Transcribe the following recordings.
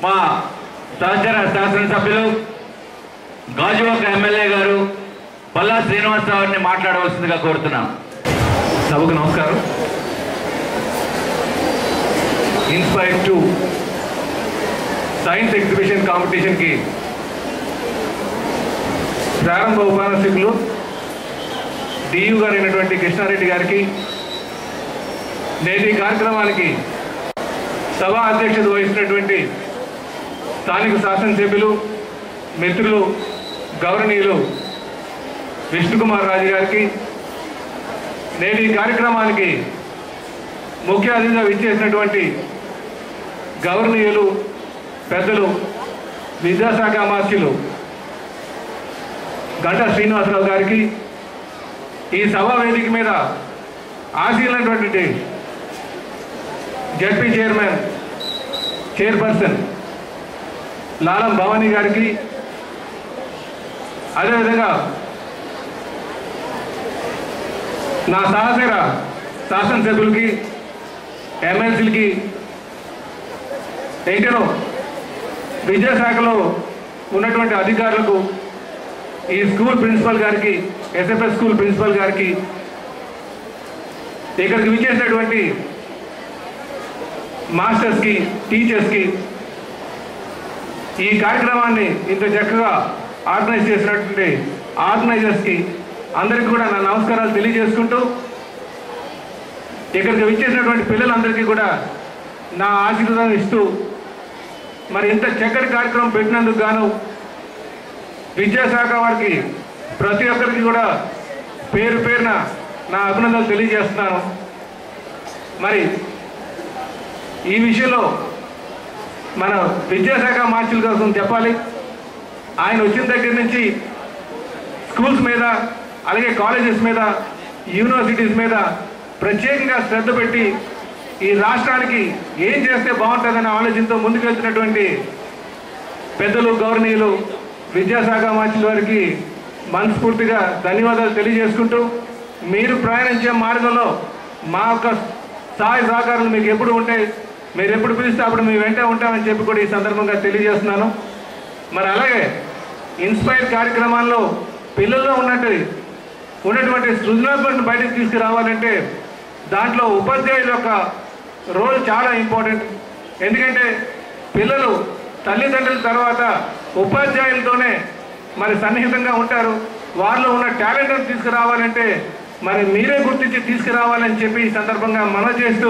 మా సహచర శాసనసభ్యులు గాజువాక ఎమ్మెల్యే గారు పల్లా శ్రీనివాసరావుని మాట్లాడవలసిందిగా కోరుతున్నాం సభకు నమస్కారం ఇన్స్పైర్ టు సైన్స్ ఎగ్జిబిషన్ కాంపిటీషన్కి ప్రారంభ ఉపన్యాసకులు డియు గారు అయినటువంటి కృష్ణారెడ్డి గారికి నేటి కార్యక్రమానికి సభా అధ్యక్షత వహిస్తున్నటువంటి స్థానిక శాసనసభ్యులు మిత్రులు గౌరవనీయులు విష్ణుకుమార్ రాజు గారికి నేటి కార్యక్రమానికి ముఖ్య అతిథిగా విచ్చేసినటువంటి గవర్నీయులు పెద్దలు విద్యాశాఖ అమాత్యులు గంటా శ్రీనివాసరావు గారికి ఈ సభా వేదిక మీద ఆశీలైనటువంటి ZP chairman chairperson Lalam Bhavani గారికి అదేవిధంగా నా సహచర శాసనసభ్యులకి ఎమ్మెల్సీలకి ఇంకను విద్యాశాఖలో ఉన్నటువంటి అధికారులకు ఈ స్కూల్ ప్రిన్సిపల్ గారికి ఎస్ఎఫ్ఎస్ స్కూల్ ప్రిన్సిపల్ గారికి ఇక్కడికి విచ్చేసినటువంటి మాస్టర్స్కి టీచర్స్కి ఈ కార్యక్రమాన్ని ఇంత చక్కగా ఆర్గనైజ్ చేసినటువంటి ఆర్గనైజర్స్కి అందరికీ కూడా నా నమస్కారాలు తెలియజేసుకుంటూ ఇక్కడికి విచ్చేసినటువంటి పిల్లలందరికీ కూడా నా ఆశీర్వాదం ఇస్తూ మరి ఇంత చక్కటి కార్యక్రమం పెట్టినందుకు గాను విద్యాశాఖ వారికి ప్రతి ఒక్కరికి కూడా పేరు పేరున నా అభినందనలు తెలియజేస్తున్నాను మరి ఈ విషయంలో మన విద్యాశాఖ మార్చుల కోసం చెప్పాలి ఆయన వచ్చిన దగ్గర నుంచి స్కూల్స్ మీద అలాగే కాలేజెస్ మీద యూనివర్సిటీస్ మీద ప్రత్యేకంగా శ్రద్ధ పెట్టి ఈ రాష్ట్రానికి ఏం చేస్తే బాగుంటుందనే ఆలోచనతో ముందుకెళ్తున్నటువంటి పెద్దలు గౌరవనీయులు విద్యాశాఖ మార్చుల వారికి మనస్ఫూర్తిగా ధన్యవాదాలు తెలియజేసుకుంటూ మీరు ప్రయాణించే మార్గంలో మా యొక్క సహాయ సహకారాలు మీకు ఎప్పుడు ఉంటాయి మీరు ఎప్పుడు పిలిస్తే అప్పుడు మీ వెంట ఉంటామని చెప్పి కూడా ఈ సందర్భంగా తెలియజేస్తున్నాను మరి అలాగే ఇన్స్పైర్ కార్యక్రమాల్లో పిల్లల్లో ఉన్నట్టు ఉన్నటువంటి సృజనాత్మకను బయటకు తీసుకురావాలంటే దాంట్లో ఉపాధ్యాయుల యొక్క రోల్ చాలా ఇంపార్టెంట్ ఎందుకంటే పిల్లలు తల్లిదండ్రుల తర్వాత ఉపాధ్యాయులతోనే మరి సన్నిహితంగా ఉంటారు వారిలో ఉన్న టాలెంట్ని తీసుకురావాలంటే మరి మీరే గుర్తించి తీసుకురావాలని చెప్పి ఈ సందర్భంగా మనవి చేస్తూ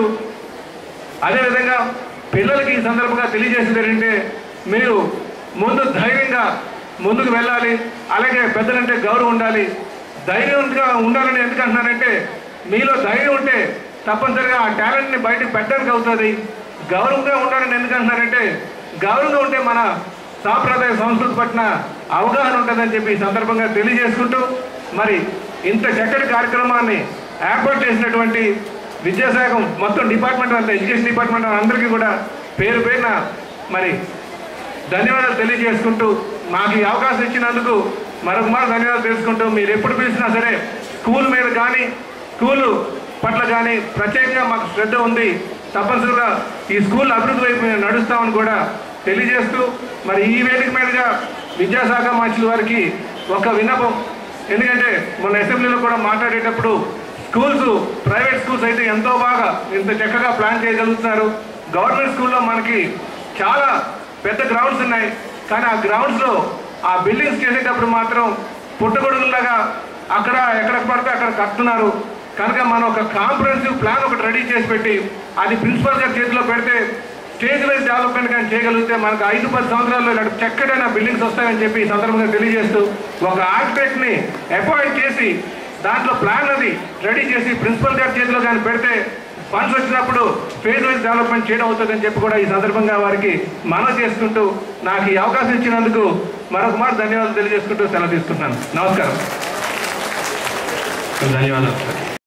అదేవిధంగా పిల్లలకి ఈ సందర్భంగా తెలియజేసేది ఏంటంటే మీరు ముందు ధైర్యంగా ముందుకు వెళ్ళాలి అలాగే పెద్దలంటే గౌరవం ఉండాలి ధైర్యంగా ఉండాలని ఎందుకు అంటున్నానంటే మీలో ధైర్యం ఉంటే తప్పనిసరిగా ఆ టాలెంట్ని బయటకు పెట్టడానికి అవుతుంది గౌరవంగా ఉండాలని ఎందుకు అంటున్నారంటే గౌరవంగా ఉంటే మన సాంప్రదాయ సంస్కృతి పట్ల అవగాహన ఉంటుందని చెప్పి ఈ సందర్భంగా తెలియజేసుకుంటూ మరి ఇంత చక్కటి కార్యక్రమాన్ని ఏర్పాటు చేసినటువంటి విద్యాశాఖ మొత్తం డిపార్ట్మెంట్ అంతా ఎడ్యుకేషన్ డిపార్ట్మెంట్ అందరికీ కూడా పేరు పేరున మరి ధన్యవాదాలు తెలియజేసుకుంటూ మాకు ఈ అవకాశం ఇచ్చినందుకు మరొక మాట ధన్యవాదాలు తెలుసుకుంటూ మీరు ఎప్పుడు పిలిచినా సరే స్కూల్ మీద కానీ స్కూలు పట్ల కానీ ప్రత్యేకంగా మాకు శ్రద్ధ ఉంది తప్పనిసరిగా ఈ స్కూల్ అభివృద్ధి వైపు మేము నడుస్తామని కూడా తెలియజేస్తూ మరి ఈ వేదిక మీదుగా విద్యాశాఖ మంత్రుల వారికి ఒక విన్నపం ఎందుకంటే మొన్న అసెంబ్లీలో కూడా మాట్లాడేటప్పుడు స్కూల్స్ ప్రైవేట్ స్కూల్స్ అయితే ఎంతో బాగా ఇంత చక్కగా ప్లాన్ చేయగలుగుతున్నారు గవర్నమెంట్ స్కూల్లో మనకి చాలా పెద్ద గ్రౌండ్స్ ఉన్నాయి కానీ ఆ గ్రౌండ్స్లో ఆ బిల్డింగ్స్ చేసేటప్పుడు మాత్రం పుట్టగొడుగులాగా అక్కడ ఎక్కడ పడితే అక్కడ కడుతున్నారు కనుక మనం ఒక కాంప్రహెన్సివ్ ప్లాన్ ఒకటి రెడీ చేసి పెట్టి అది ప్రిన్సిపల్ గారి చేతిలో పెడితే స్టేజ్ వైజ్ డెవలప్మెంట్ కానీ చేయగలిగితే మనకు ఐదు పది సంవత్సరాల్లో ఇలాంటి చక్కటైన బిల్డింగ్స్ వస్తాయని చెప్పి ఈ సందర్భంగా తెలియజేస్తూ ఒక ఆర్కిటెక్ట్ని అపాయింట్ చేసి దాంట్లో ప్లాన్ అది రెడీ చేసి ప్రిన్సిపల్ గారి చేతిలో కానీ పెడితే ఫండ్స్ వచ్చినప్పుడు ఫేజ్ వైజ్ డెవలప్మెంట్ చేయడం అవుతుందని చెప్పి కూడా ఈ సందర్భంగా వారికి మనవి చేసుకుంటూ నాకు ఈ అవకాశం ఇచ్చినందుకు మరొక మాట ధన్యవాదాలు తెలియజేసుకుంటూ సెలవు తీసుకుంటున్నాను నమస్కారం ధన్యవాదాలు